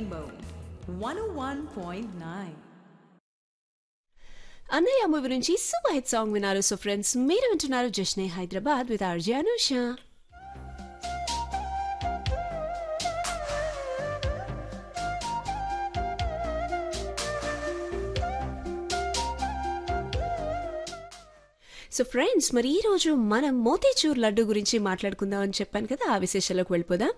Rainbow 101.9. Annayya movie నుంచి super hit song విన్నారు so friends మీరు వింటున్నారు Jashne Hyderabad with RJ Anusha so friends మరి ఈ రోజు మనం మోతీచూర్ లడ్డు గురించి మాట్లాడుకుందాం అని చెప్పాను కదా ఆ విశేషాలకు వెళ్ళిపోదాం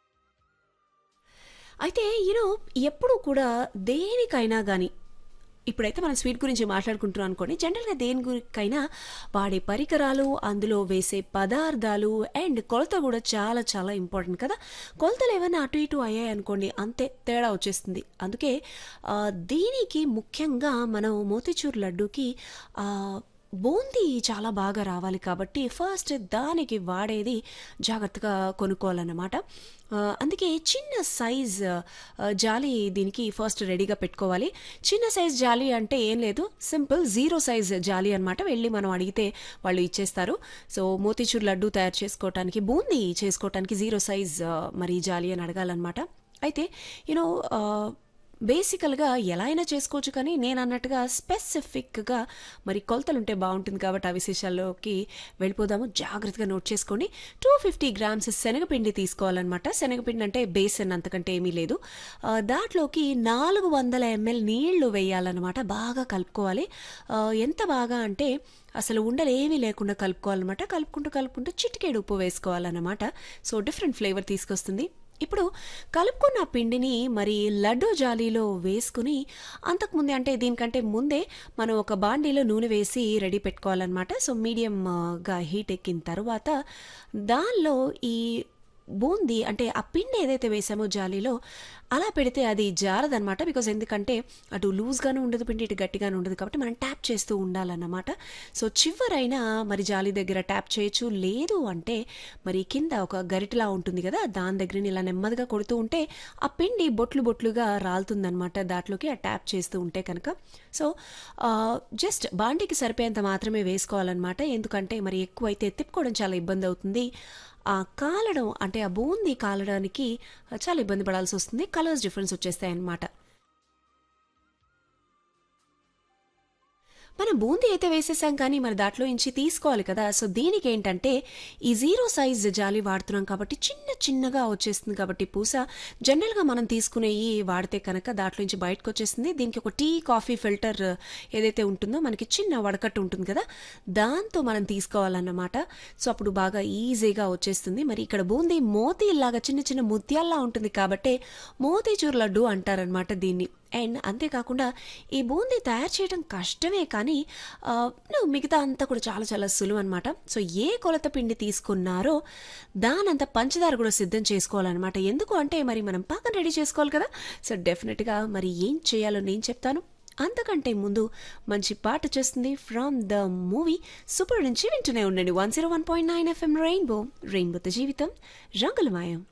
అయితే యూనో ఎప్పుడు కూడా దేనికైనా కానీ ఇప్పుడైతే మనం స్వీట్ గురించి మాట్లాడుకుంటున్నాం అనుకోండి జనరల్గా దేని గురికైనా వాడే పరికరాలు అందులో వేసే పదార్థాలు అండ్ కొలత కూడా చాలా చాలా ఇంపార్టెంట్ కదా కొలతలు ఏమైనా అటు ఇటు అయ్యాయి అనుకోండి అంతే తేడా వచ్చేస్తుంది అందుకే ఆ, దీనికి ముఖ్యంగా మనం మోతిచూర్ లడ్డూకి ఆ, బూందీ చాలా బాగా రావాలి కాబట్టి ఫస్ట్ దానికి వాడేది జాగ్రత్తగా కొనుక్కోవాలన్నమాట ఆ, అందుకే చిన్న సైజ్ ఆ, జాలి దీనికి ఫస్ట్ రెడీగా పెట్టుకోవాలి చిన్న సైజ్ జాలి అంటే ఏం లేదు సింపుల్ జీరో సైజ్ జాలి అనమాట వెళ్ళి మనం అడిగితే వాళ్ళు ఇచ్చేస్తారు సో మోతీచూర్ లడ్డు తయారు చేసుకోవటానికి బూందీ చేసుకోవటానికి జీరో సైజ్ ఆ, మరి జాలి అని అడగాలన్నమాట అయితే యూనో బేసికల్గా ఎలా అయినా చేసుకోవచ్చు కానీ నేను అన్నట్టుగా స్పెసిఫిక్గా మరి కొలతలు ఉంటే బాగుంటుంది కాబట్టి ఆ విశేషాల్లోకి వెళ్ళిపోదాము జాగ్రత్తగా నోట్ చేసుకోండి టూ ఫిఫ్టీ గ్రామ్స్ శనగపిండి తీసుకోవాలన్నమాట శనగపిండి అంటే బేసన్ అంతకంటే ఏమీ లేదు ఆ, దాంట్లోకి నాలుగు వందల ఎంఎల్ నీళ్లు వేయాలన్నమాట బాగా కలుపుకోవాలి ఆ, ఎంత బాగా అంటే అసలు ఉండలు ఏమీ లేకుండా కలుపుకోవాలన్నమాట కలుపుకుంటూ కలుపుకుంటూ చిటికేడు ఉప్పు వేసుకోవాలన్నమాట సో డిఫరెంట్ ఫ్లేవర్ తీసుకొస్తుంది ఇప్పుడు కలుపుకున్న పిండిని మరి లడ్డూ జాలీలో వేసుకుని అంతకుముందే అంటే దీనికంటే ముందే మనం ఒక బాండీలో నూనె వేసి రెడీ పెట్టుకోవాలన్నమాట సో మీడియంగా హీట్ ఎక్కిన తర్వాత దానిలో ఈ బూందీ అంటే ఆ పిండి ఏదైతే వేసామో జాలీలో అలా పెడితే అది జారదనమాట బికాజ్ ఎందుకంటే అటు లూజ్గాను ఉండదు పిండి ఇటు గట్టిగాను ఉండదు కాబట్టి మనం ట్యాప్ చేస్తూ ఉండాలన్నమాట సో చివరైనా మరి జాలి దగ్గర ట్యాప్ చేయొచ్చు లేదు అంటే మరి కింద ఒక గరిటలా ఉంటుంది కదా దాని దగ్గర ఇలా నెమ్మదిగా కొడుతూ ఉంటే ఆ పిండి బొట్లు బొట్లుగా రాలుతుందనమాట దాంట్లోకి ఆ ట్యాప్ చేస్తూ ఉంటే కనుక సో జస్ట్ బాండీకి సరిపోయేంత మాత్రమే వేసుకోవాలన్నమాట ఎందుకంటే మరి ఎక్కువైతే తిప్పుకోవడం చాలా ఇబ్బంది అవుతుంది ఆ కాలడం అంటే ఆ బూందీ కాలడానికి చాలా ఇబ్బంది పడాల్సి వస్తుంది కలర్స్ డిఫరెన్స్ వచ్చేస్తాయి అన్నమాట మనం బూందీ అయితే వేసేసాం కానీ మరి దాంట్లో నుంచి తీసుకోవాలి కదా సో దీనికి ఏంటంటే ఈ జీరో సైజ్ జాలి వాడుతున్నాం కాబట్టి చిన్న చిన్నగా వచ్చేస్తుంది కాబట్టి పూస జనరల్గా మనం తీసుకునే ఈ వాడితే కనుక దాంట్లో నుంచి బయటకు వచ్చేస్తుంది దీనికి ఒక టీ కాఫీ ఫిల్టర్ ఏదైతే ఉంటుందో మనకి చిన్న వడకట్టు ఉంటుంది కదా దాంతో మనం తీసుకోవాలన్నమాట సో అప్పుడు బాగా ఈజీగా వచ్చేస్తుంది మరి ఇక్కడ బూందీ మోతీ లాగా చిన్న చిన్న ముత్యాల్లా ఉంటుంది కాబట్టి మోతీచూర్ లడ్డు అంటారనమాట దీన్ని అండ్ అంతేకాకుండా ఈ బూందీ తయారు చేయడం కష్టమే కానీ ఆ, no, మిగతా అంతా కూడా చాలా చాలా సులువు అనమాట సో ఏ కొలత పిండి తీసుకున్నారో దానంత పంచదార కూడా సిద్ధం చేసుకోవాలన్నమాట ఎందుకు అంటే మరి మనం పాకం రెడీ చేసుకోవాలి కదా సో డెఫినెట్గా మరి ఏం చేయాలో నేను చెప్తాను అంతకంటే ముందు మంచి పాట చేస్తుంది ఫ్రమ్ ద మూవీ సూపర్ నుంచి వింటూనే ఉండండి one zero one point nine FM rainbow రెయిన్బోతో జీవితం రంగులమాయం